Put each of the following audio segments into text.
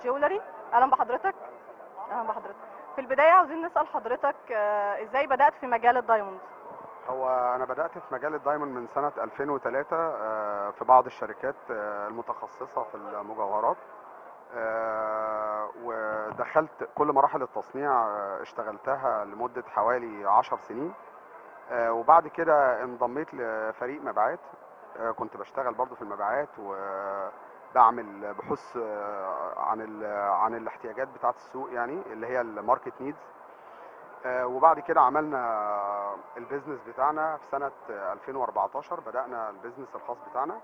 جولري اهلا بحضرتك اهلا بحضرتك في البدايه عاوزين نسال حضرتك آه، ازاي بدات في مجال الدايموند هو انا بدات في مجال الدايموند من سنه 2003 آه، في بعض الشركات آه، المتخصصه في المجوهرات آه، ودخلت كل مراحل التصنيع آه، اشتغلتها لمده حوالي 10 سنين آه، وبعد كده انضميت لفريق مبيعات آه، كنت بشتغل برضو في المبيعات وبعمل بحوث آه، عن ال- عن الاحتياجات بتاعه السوق يعني اللي هي الماركت نيدز آه، وبعد كده عملنا البيزنس بتاعنا في سنة 2014 بدأنا البيزنس الخاص بتاعنا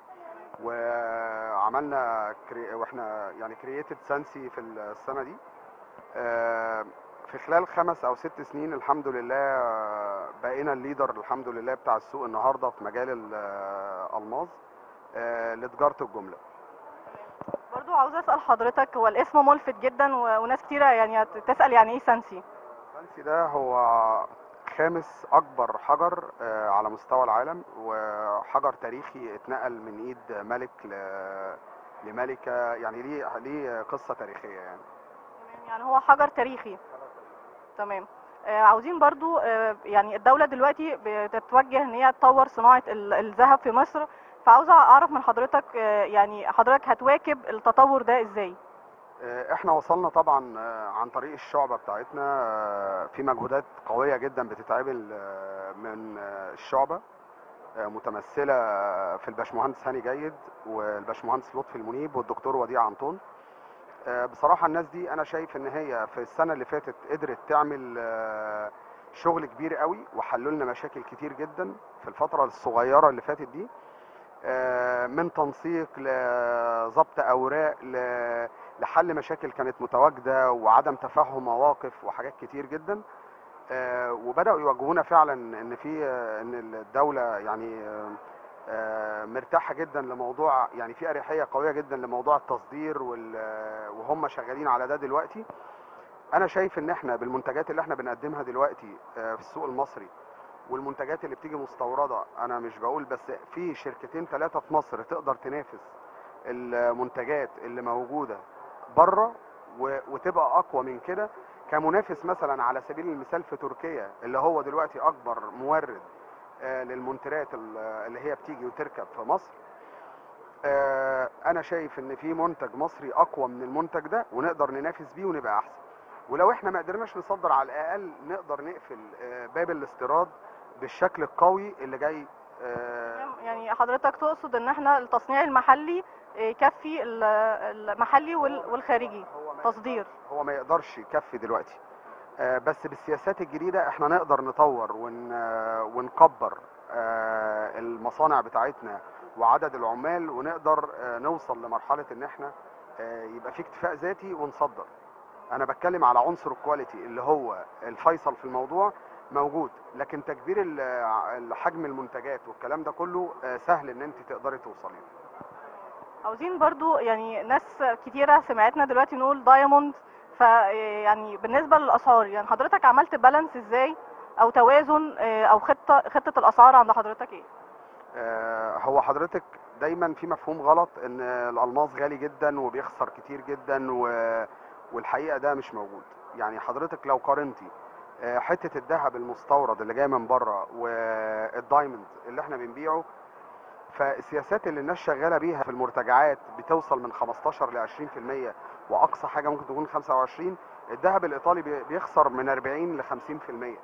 وعملنا كري... واحنا يعني كرييتد سانسي في السنة دي آه، في خلال خمس او ست سنين الحمد لله آه، بقينا الليدر الحمد لله بتاع السوق النهارده في مجال الالماظ آه، لتجارة الجملة برضو عاوزه اسال حضرتك هو الاسم ملفت جدا و- وناس كتيره يعني تسال يعني ايه سانسي سانسي ده هو خامس اكبر حجر آه، على مستوى العالم وحجر تاريخي اتنقل من ايد ملك ل- لملكه يعني ليه ليه قصه تاريخيه يعني تمام يعني هو حجر تاريخي تمام آه، عاوزين برضو آه، يعني الدولة دلوقتي بتتوجه ان هي تطور صناعة ال- الذهب في مصر فعاوزة اعرف من حضرتك آه، يعني حضرتك هتواكب التطور ده ازاي آه، احنا وصلنا طبعا آه، عن طريق الشعبة بتاعتنا آه، في مجهودات قوية جدا بتتعمل آه، من آه، الشعبة آه، متمثلة في الباشمهندس هاني جيد والباشمهندس لطفي المنيب والدكتور وديع عنطون آه، بصراحة الناس دي أنا شايف إن هي في السنة اللي فاتت قدرت تعمل آه، شغل كبير قوي وحلوا لنا مشاكل كتير جدا في الفترة الصغيرة اللي فاتت دي آه، من تنسيق لضبط أوراق ل- لحل مشاكل كانت متواجدة وعدم تفهم مواقف وحاجات كتير جدا آه، وبدأوا يواجهونا فعلا إن في آه، إن الدولة يعني آه، آه، مرتاحة جدا لموضوع يعني في أريحية قوية جدا لموضوع التصدير وال- وهم شغالين على ده دلوقتي أنا شايف إن إحنا بالمنتجات اللي إحنا بنقدمها دلوقتي آه، في السوق المصري والمنتجات اللي بتيجي مستوردة أنا مش بقول بس في شركتين ثلاثة في مصر تقدر تنافس المنتجات اللي موجودة بره و- وتبقى أقوى من كده كمنافس مثلا على سبيل المثال في تركيا اللي هو دلوقتي أكبر مورد آه، للمنتجات ال- اللي هي بتيجي وتركب في مصر آه، انا شايف ان في منتج مصري اقوى من المنتج ده ونقدر ننافس بيه ونبقى احسن ولو احنا ما قدرناش نصدر على الاقل نقدر نقفل آه، باب الاستيراد بالشكل القوي اللي جاي آه، يعني حضرتك تقصد ان احنا التصنيع المحلي آه، يكفي ال- المحلي وال- والخارجي هو ما تصدير هو ما يقدرش يكفي دلوقتي آه، بس بالسياسات الجديدة احنا نقدر نطور ون آه، ونكبر آه، المصانع بتاعتنا وعدد العمال ونقدر آه، نوصل لمرحلة ان احنا آه، يبقى في اكتفاء ذاتي ونصدر انا بتكلم على عنصر الكواليتي اللي هو الفيصل في الموضوع موجود لكن تكبير ال- ال- حجم المنتجات والكلام ده كله آه، سهل ان انت تقدري توصلي له. عاوزين برضو يعني ناس كتيرة سمعتنا دلوقتي نقول دايموند ف يعني بالنسبة للأسعار يعني حضرتك عملت بالانس ازاي أو توازن آه، أو خطة خطة الأسعار عند حضرتك ايه؟ آه، هو حضرتك دايما في مفهوم غلط ان الالماس غالي جدا وبيخسر كتير جدا و... والحقيقه ده مش موجود يعني حضرتك لو قارنتي آه، حته الذهب المستورد اللي جاي من بره والدايموند اللي احنا بنبيعه فالسياسات اللي الناس شغاله بيها في المرتجعات بتوصل من 15 ل 20% واقصى حاجه ممكن تكون 25 الذهب الايطالي بي- بيخسر من 40 ل 50%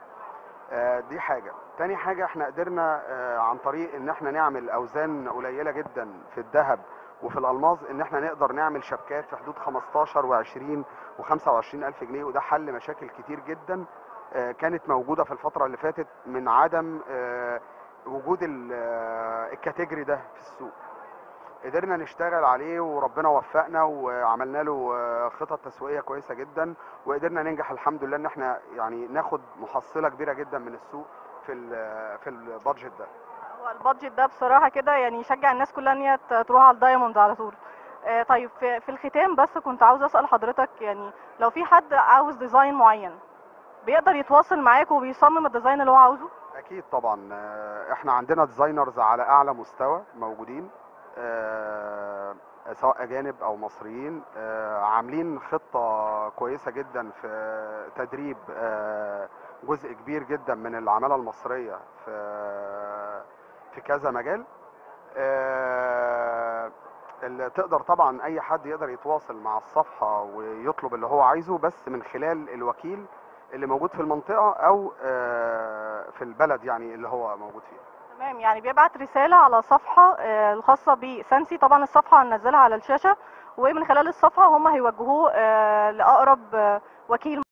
آه، دي حاجة تاني حاجة احنا قدرنا آه، عن طريق ان احنا نعمل اوزان قليلة جدا في الذهب وفي الالماظ ان احنا نقدر نعمل شبكات في حدود 15 و20 و25 الف جنيه وده حل مشاكل كتير جدا آه، كانت موجودة في الفترة اللي فاتت من عدم آه، وجود ال- آه، الكاتيجوري ده في السوق قدرنا نشتغل عليه وربنا وفقنا وعملنا له آه، خطط تسويقيه كويسه جدا وقدرنا ننجح الحمد لله ان احنا يعني ناخد محصله كبيره جدا من السوق في ال- في البادجت ده هو البادجت ده بصراحة كده يعني يشجع الناس كلها ان هي ت- تروح على الدايموند على طول آه، طيب في في الختام بس كنت عاوز اسأل حضرتك يعني لو في حد عاوز ديزاين معين بيقدر يتواصل معاك وبيصمم الديزاين اللي هو عاوزه اكيد طبعا آه، احنا عندنا ديزاينرز على اعلى مستوى موجودين آه، سواء اجانب او مصريين آه، عاملين عاملين خطة كويسة جدا في تدريب آه، جزء كبير جدا من العمالة المصرية في في كذا مجال آه، اللي تقدر طبعا اي حد يقدر يتواصل مع الصفحة ويطلب اللي هو عايزه بس من خلال الوكيل اللي موجود في المنطقة او آه، في البلد يعني اللي هو موجود فيها تمام يعني بيبعت رسالة على صفحة آه، الخاصة بسانسي طبعا الصفحة هننزلها على الشاشة ومن خلال الصفحة هم هيوجهوه آه، لأقرب آه، وكيل